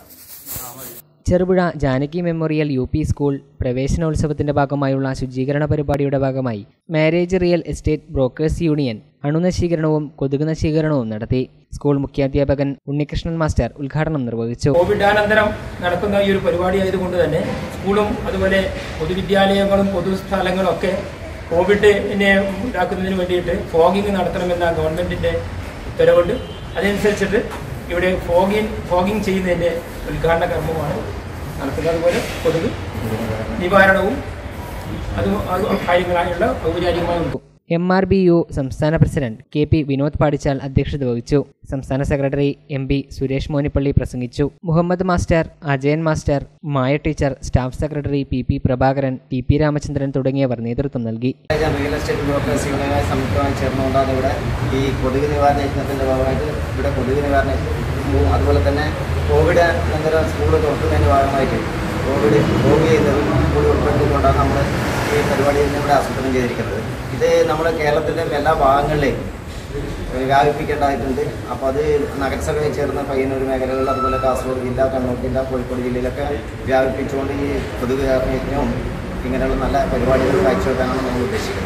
Cherupuzha Janaki memorial U P school പ്രവേശനോത്സവത്തിന്റെ ഭാഗമായുള്ള ശുചീകരണ പരിപാടിയുടെ ഭാഗമായി marriage real estate brokers union അണുനശീകരണവും കൊതുക് നശീകരണവും നടത്തി സ്കൂൾ മുഖ്യാധ്യാപകൻ ഉണ്ണികൃഷ്ണൻ മാസ്റ്റർ ഉദ്ഘാടനം നിർവഹിച്ചു കോവിഡാനന്തരം നടക്കുന്ന ഈ ഒരു പരിപാടി ആയതുകൊണ്ട് തന്നെ സ്കൂളും അതുപോലെ പൊതുവിദ്യാലയങ്ങളും പൊതുസ്ഥലങ്ങളും ഒക്കെ കോവിഡിനെ ഇതാക്കുന്നതിന് വേണ്ടിയിട്ട് ഫോഗിങ് നടത്തണമെന്ന ഗവൺമെന്റിന്റെ ഉത്തരവുണ്ട് അതനുസരിച്ചിട്ട് ഇവിടെ ഫോഗിങ് ഫോഗിങ് ചെയ്യുന്നതിന്റെ ഉദ്ഘാടന കർമ്മമാണ് നടത്തുന്നത് അതുപോലെ കൊതുക് നിവാരണവും അതും അത് കാര്യങ്ങളായുള്ള ഔപചാരികമായ ഉദ്ഘാടനം എം ആർ ബി യു സംസ്ഥാന പ്രസിഡന്റ് കെ പി വിനോദ് പാടിച്ചാൽ അധ്യക്ഷത വഹിച്ചു സംസ്ഥാന secretary M P Suresh Monippally പ്രസംഗിച്ചു Muhammad master Ajayan master Maya teacher staff secretary P P Prabhakaran T P Ramachandran തുടങ്ങിയവർ നേതൃത്വം നൽകി റിയൽ എസ്റ്റേറ്റ് ബ്രോക്കേഴ്സ് യൂണിയനുമായി സംയുക്തമായി ചേർന്നുകൊണ്ടാണ് ഇവിടെ ഈ കൊതുക് നിവാരണ യജ്ഞത്തിൻ്റെ ഭാഗമായിട്ട് ഇവിടെ കൊതുക് നിവാരണ യജ്ഞവും അതുപോലെ തന്നെ കോവിഡ് അനന്തരം സ്കൂൾ തുറക്കുന്നതിൻ്റെ ഭാഗമായിട്ട് കോവിഡ് കോവിഡ് ചെയ്യുന്നതും കൂടി ഉൾപ്പെടുത്തിക്കൊണ്ടാണ് നമ്മൾ ഈ പരിപാടി ഇന്ന് ഇവിടെ ആസൂത്രണം ചെയ്തിരിക്കുന്നത് ഇത് നമ്മുടെ കേരളത്തിൻ്റെ എല്ലാ ഭാഗങ്ങളിലേക്കും വ്യാപിപ്പിക്കേണ്ടതായിട്ടുണ്ട് അപ്പോൾ അത് നഗരസഭയിൽ ചേർന്ന പയ്യന്നൂർ മേഖലകളിൽ അതുപോലെ കാസർഗോഡ് ജില്ല കണ്ണൂർ ജില്ല കോഴിക്കോട് ജില്ലയിലൊക്കെ വ്യാപിപ്പിച്ചുകൊണ്ട് ഈ കൊതുക് യജ്ഞവും ഇങ്ങനെയുള്ള നല്ല പരിപാടികൾ കാഴ്ചവെക്കാനാണ് നമ്മൾ ഉദ്ദേശിക്കുന്നത്